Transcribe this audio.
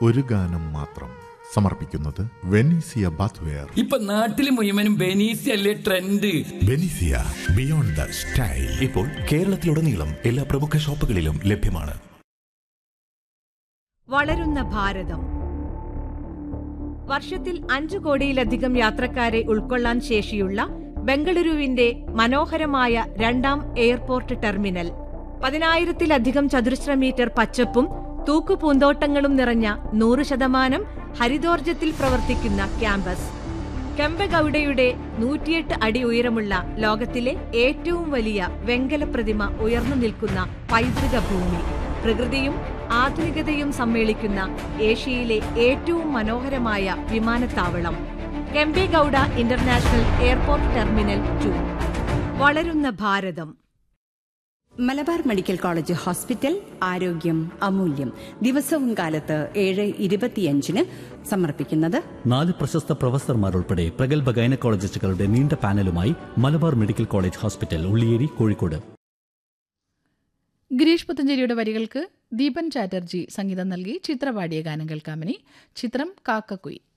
ഒരു ഗാനം മാത്രം സമർപ്പിക്കുന്നത് വെനീസിയ ബാത്ത്വെയർ ഇപ്പൊ നാട്ടില് മുഴുവനും ബെനീസി അല്ലേ ട്രെൻഡ് വെനീസിയ ബിയോണ്ട് ദ സ്റ്റൈൽ ഇപ്പോൾ കേരളത്തിലുടനീളം എല്ലാ പ്രമുഖ ഷോപ്പുകളിലും ലഭ്യമാണ് വളരുന്ന ഭാരതം വർഷത്തിൽ അഞ്ചു കോടിയിലധികം യാത്രക്കാരെ ഉൾക്കൊള്ളാൻ ശേഷിയുള്ള ബംഗളൂരുവിന്റെ മനോഹരമായ രണ്ടാം എയർപോർട്ട് ടെർമിനൽ പതിനായിരത്തിലധികം ചതുരശ്ര മീറ്റർ പച്ചപ്പും തൂക്കുപൂന്തോട്ടങ്ങളും നിറഞ്ഞ നൂറ് ശതമാനം ഹരിതോർജത്തിൽ പ്രവർത്തിക്കുന്ന ക്യാമ്പസ് കെമ്പഗൌഡയുടെ നൂറ്റിയെട്ട് അടി ഉയരമുള്ള ലോകത്തിലെ ഏറ്റവും വലിയ വെങ്കല പ്രതിമ ഉയർന്നു നിൽക്കുന്ന പൈതൃക ഭൂമി പ്രകൃതിയും ആധുനികതയും സമ്മേളിക്കുന്ന ഏഷ്യയിലെ ഏറ്റവും മനോഹരമായ വിമാനത്താവളം Kempegowda international airport terminal two വളരുന്ന ഭാരതം മലബാർ മെഡിക്കൽ കോളേജ് ഹോസ്പിറ്റൽ ആരോഗ്യം അമൂല്യം ദിവസവും കാലത്ത് ഏഴ് ഇരുപത്തിയഞ്ചിന് സമർപ്പിക്കുന്നത് നാല് പ്രശസ്ത പ്രൊഫസർമാർ ഉൾപ്പെടെ പ്രഗത്ഭ ഗൈനക്കോളജിസ്റ്റുകളുടെ നീണ്ട പാനലുമായി Malabar medical college hospital Ulliyeri Kozhikode Girish പുത്തഞ്ചേരിയുടെ വരികൾക്ക് ദീപൻ ചാറ്റർജി സംഗീതം നൽകി ചിത്രപാടിയ ഗാനം കേൾക്കാമനി ചിത്രം കാക്കക്കുയി